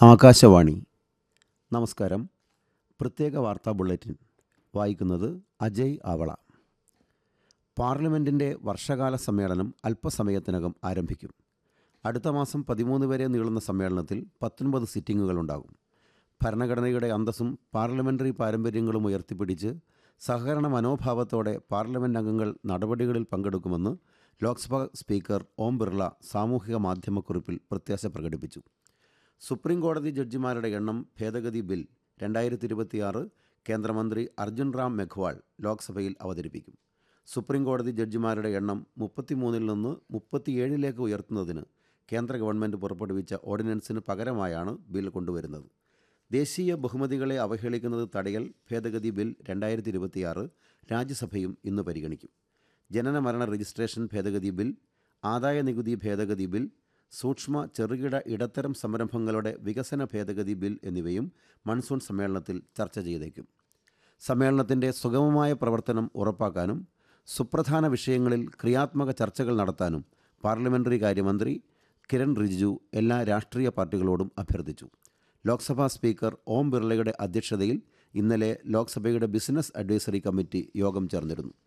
ആകാശവാണി നമസ്കാരം പ്രത്യേക വാർത്താ ബുള്ളറ്റിൻ വായിക്കുന്നത് അജയ് ആവള പാർലമെൻറ്റിൻ്റെ വർഷകാല സമ്മേളനം അല്പസമയത്തിനകം ആരംഭിക്കും അടുത്ത മാസം പതിമൂന്ന് വരെ നീളുന്ന സമ്മേളനത്തിൽ പത്തൊൻപത് സിറ്റിങ്ങുകളുണ്ടാകും ഭരണഘടനയുടെ അന്തസ്സും പാർലമെൻ്ററി പാരമ്പര്യങ്ങളും ഉയർത്തിപ്പിടിച്ച് സഹകരണ മനോഭാവത്തോടെ പാർലമെൻറ്റ് അംഗങ്ങൾ നടപടികളിൽ പങ്കെടുക്കുമെന്ന് ലോക്സഭാ സ്പീക്കർ ഓം ബിർള സാമൂഹിക മാധ്യമക്കുറിപ്പിൽ പ്രത്യാശ പ്രകടിപ്പിച്ചു സുപ്രീം കോടതി ജഡ്ജിമാരുടെ എണ്ണം ഭേദഗതി ബിൽ രണ്ടായിരത്തി ഇരുപത്തിയാറ് കേന്ദ്രമന്ത്രി അർജുൻ റാം മെഘ്വാൾ ലോക്സഭയിൽ അവതരിപ്പിക്കും സുപ്രീം കോടതി ജഡ്ജിമാരുടെ എണ്ണം മുപ്പത്തിമൂന്നിൽ നിന്ന് മുപ്പത്തിയേഴിലേക്ക് ഉയർത്തുന്നതിന് കേന്ദ്ര ഗവൺമെൻറ് പുറപ്പെടുവിച്ച ഓർഡിനൻസിന് പകരമായാണ് ബിൽ കൊണ്ടുവരുന്നത് ദേശീയ ബഹുമതികളെ അവഹേളിക്കുന്നത് തടയൽ ഭേദഗതി ബിൽ രണ്ടായിരത്തി ഇരുപത്തിയാറ് രാജ്യസഭയും ഇന്ന് പരിഗണിക്കും ജനന മരണ രജിസ്ട്രേഷൻ ഭേദഗതി ബിൽ ആദായ നികുതി ഭേദഗതി ബിൽ സൂക്ഷ്മ ചെറുകിട ഇടത്തരം സംരംഭങ്ങളുടെ വികസന ഭേദഗതി ബിൽ എന്നിവയും മൺസൂൺ സമ്മേളനത്തിൽ ചർച്ച ചെയ്തേക്കും സമ്മേളനത്തിൻ്റെ സുഗമമായ പ്രവർത്തനം ഉറപ്പാക്കാനും സുപ്രധാന വിഷയങ്ങളിൽ ക്രിയാത്മക ചർച്ചകൾ നടത്താനും പാർലമെൻ്ററി കാര്യമന്ത്രി കിരൺ റിജിജു എല്ലാ രാഷ്ട്രീയ പാർട്ടികളോടും അഭ്യർത്ഥിച്ചു ലോക്സഭാ സ്പീക്കർ ഓം ബിർളയുടെ അധ്യക്ഷതയിൽ ഇന്നലെ ലോക്സഭയുടെ ബിസിനസ് അഡ്വൈസറി കമ്മിറ്റി യോഗം ചേർന്നിരുന്നു